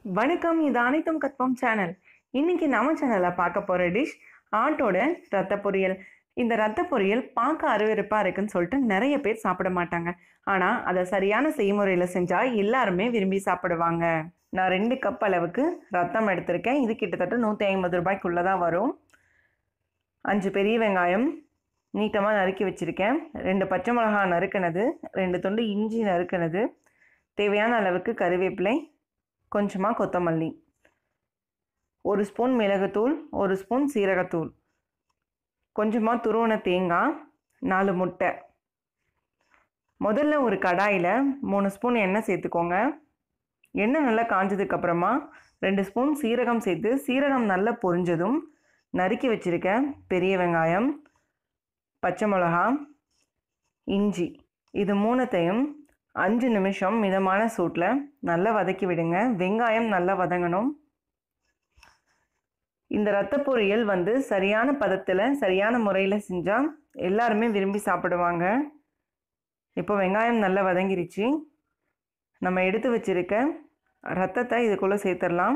வணக்கம் இது அனைத்தும் கற்போம் சேனல் இன்னைக்கு நம்ம சேனலில் பார்க்க போகிற டிஷ் ஆட்டோட ரத்த பொரியல் இந்த ரத்த பொரியல் பார்க்க அருவருப்பாக இருக்குன்னு சொல்லிட்டு நிறைய பேர் சாப்பிட மாட்டாங்க ஆனால் அதை சரியான செய்முறையில் செஞ்சால் எல்லாருமே விரும்பி சாப்பிடுவாங்க நான் ரெண்டு கப் அளவுக்கு ரத்தம் எடுத்திருக்கேன் இது கிட்டத்தட்ட நூற்றி ஐம்பது ரூபாய்க்குள்ளே தான் வரும் அஞ்சு பெரிய வெங்காயம் நீட்டமாக நறுக்கி வச்சுருக்கேன் ரெண்டு பச்சை மிளகா நறுக்கினது ரெண்டு துண்டு இஞ்சி நறுக்கினது தேவையான அளவுக்கு கருவேப்பிலை கொஞ்சமாக கொத்தமல்லி ஒரு ஸ்பூன் மிளகுத்தூள் ஒரு ஸ்பூன் சீரகத்தூள் கொஞ்சமாக துருவன தேங்காய் நாலு முட்டை முதல்ல ஒரு கடாயில் மூணு ஸ்பூன் எண்ணெய் சேர்த்துக்கோங்க எண்ணெய் நல்லா காஞ்சதுக்கப்புறமா ரெண்டு ஸ்பூன் சீரகம் சேர்த்து சீரகம் நல்லா பொரிஞ்சதும் நறுக்கி வச்சுருக்க பெரிய வெங்காயம் பச்சை மிளகா இஞ்சி இது மூணுத்தையும் அஞ்சு நிமிஷம் மிதமான சூட்டில் நல்லா வதக்கி விடுங்க வெங்காயம் நல்லா வதங்கணும் இந்த ரத்த பொரியல் வந்து சரியான பதத்தில் சரியான முறையில் செஞ்சால் எல்லாருமே விரும்பி சாப்பிடுவாங்க இப்போ வெங்காயம் நல்லா வதங்கிருச்சு நம்ம எடுத்து வச்சிருக்க ரத்தத்தை இதுக்குள்ளே சேர்த்துடலாம்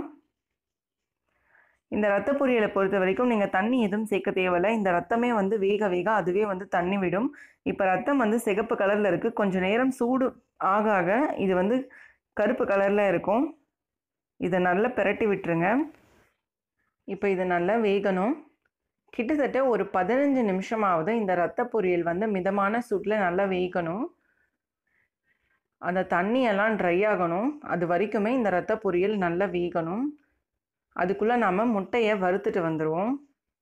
இந்த ரத்த பொரியலை பொறுத்த வரைக்கும் நீங்கள் தண்ணி எதுவும் சேர்க்க தேவையில்ல இந்த ரத்தமே வந்து வேக வேக அதுவே வந்து தண்ணி விடும் இப்போ ரத்தம் வந்து சிகப்பு கலரில் இருக்குது கொஞ்சம் நேரம் சூடு ஆக ஆக இது வந்து கருப்பு கலரில் இருக்கும் இதை நல்லா பிரட்டி விட்டுருங்க இப்போ இது நல்லா வேகணும் கிட்டத்தட்ட ஒரு பதினஞ்சு நிமிஷமாவது இந்த ரத்த பொரியல் வந்து மிதமான சூட்டில் நல்லா வேகணும் அந்த தண்ணியெல்லாம் ட்ரை ஆகணும் அது வரைக்குமே இந்த ரத்த பொரியல் நல்லா வேகணும் அதுக்குள்ளே நாம் முட்டையை வறுத்துட்டு வந்துடுவோம்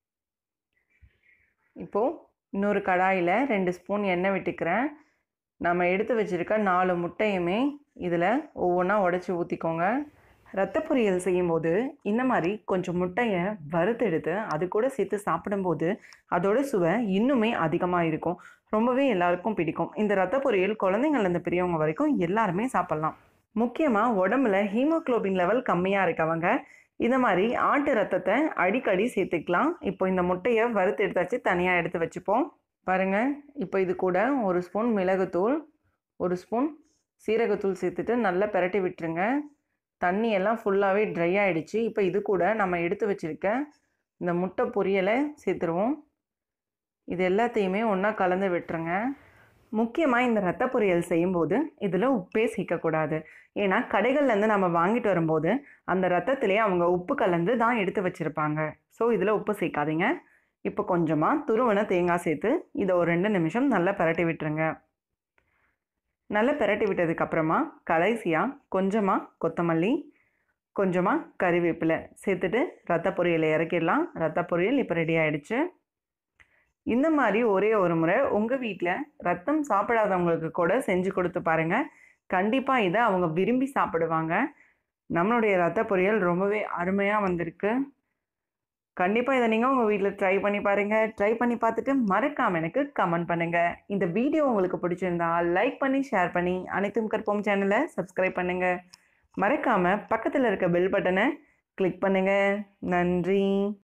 இப்போது இன்னொரு கடாயில் ரெண்டு ஸ்பூன் எண்ணெய் விட்டுக்கிறேன் நம்ம எடுத்து வச்சுருக்க நாலு முட்டையுமே இதில் ஒவ்வொன்றா உடச்சி ஊற்றிக்கோங்க ரத்த பொரியல் செய்யும்போது இந்த மாதிரி கொஞ்சம் முட்டையை வறுத்தெடுத்து அது கூட சேர்த்து சாப்பிடும்போது அதோட சுவை இன்னுமே அதிகமாக இருக்கும் ரொம்பவே எல்லாருக்கும் பிடிக்கும் இந்த ரத்த பொரியல் குழந்தைங்கள்லேருந்து பெரியவங்க வரைக்கும் எல்லாருமே சாப்பிட்லாம் முக்கியமாக உடம்புல ஹீமோக்ளோபின் லெவல் கம்மியாக இருக்கவங்க இந்த மாதிரி ஆட்டு ரத்தத்தை அடிக்கடி சேர்த்துக்கலாம் இப்போ இந்த முட்டையை வறுத்து எடுத்தாச்சு தனியாக எடுத்து வச்சுப்போம் பாருங்கள் இப்போ இது கூட ஒரு ஸ்பூன் மிளகுத்தூள் ஒரு ஸ்பூன் சீரகத்தூள் சேர்த்துட்டு நல்லா பிரட்டி விட்டுருங்க தண்ணி எல்லாம் ஃபுல்லாகவே ட்ரை ஆகிடுச்சு இப்போ இது கூட நம்ம எடுத்து வச்சுருக்க இந்த முட்டை பொரியலை சேர்த்துருவோம் இது எல்லாத்தையுமே ஒன்றா கலந்து விட்டுருங்க முக்கியமாக இந்த ரத்த பொரியல் செய்யும்போது இதில் உப்பே சேர்க்கக்கூடாது ஏன்னா கடைகள்லேருந்து நம்ம வாங்கிட்டு வரும்போது அந்த ரத்தத்திலே அவங்க உப்பு கலந்து தான் எடுத்து வச்சுருப்பாங்க ஸோ இதில் உப்பு சேர்க்காதீங்க இப்போ கொஞ்சமாக துருவன தேங்காய் சேர்த்து இதை ஒரு ரெண்டு நிமிஷம் நல்லா பரட்டி விட்டுருங்க நல்லா பரட்டி விட்டதுக்கப்புறமா கடைசியாக கொஞ்சமாக கொத்தமல்லி கொஞ்சமாக கறிவேப்பிலை சேர்த்துட்டு ரத்த பொரியலை இறக்கிடலாம் ரத்த பொரியல் இப்போ ரெடி ஆகிடுச்சு இந்த மாதிரி ஒரே ஒரு முறை உங்கள் வீட்டில் ரத்தம் சாப்பிடாதவங்களுக்கு கூட செஞ்சு கொடுத்து பாருங்கள் கண்டிப்பாக இதை அவங்க விரும்பி சாப்பிடுவாங்க நம்மளுடைய ரத்த பொரியல் ரொம்பவே அருமையாக வந்திருக்கு கண்டிப்பாக இதை நீங்கள் உங்கள் வீட்டில் ட்ரை பண்ணி பாருங்கள் ட்ரை பண்ணி பார்த்துட்டு மறக்காமல் எனக்கு கமெண்ட் பண்ணுங்கள் இந்த வீடியோ உங்களுக்கு பிடிச்சிருந்தா லைக் பண்ணி ஷேர் பண்ணி அனைத்தும் கற்போம் சேனலை சப்ஸ்கிரைப் பண்ணுங்கள் மறக்காமல் பக்கத்தில் இருக்க பெல் பட்டனை கிளிக் பண்ணுங்கள் நன்றி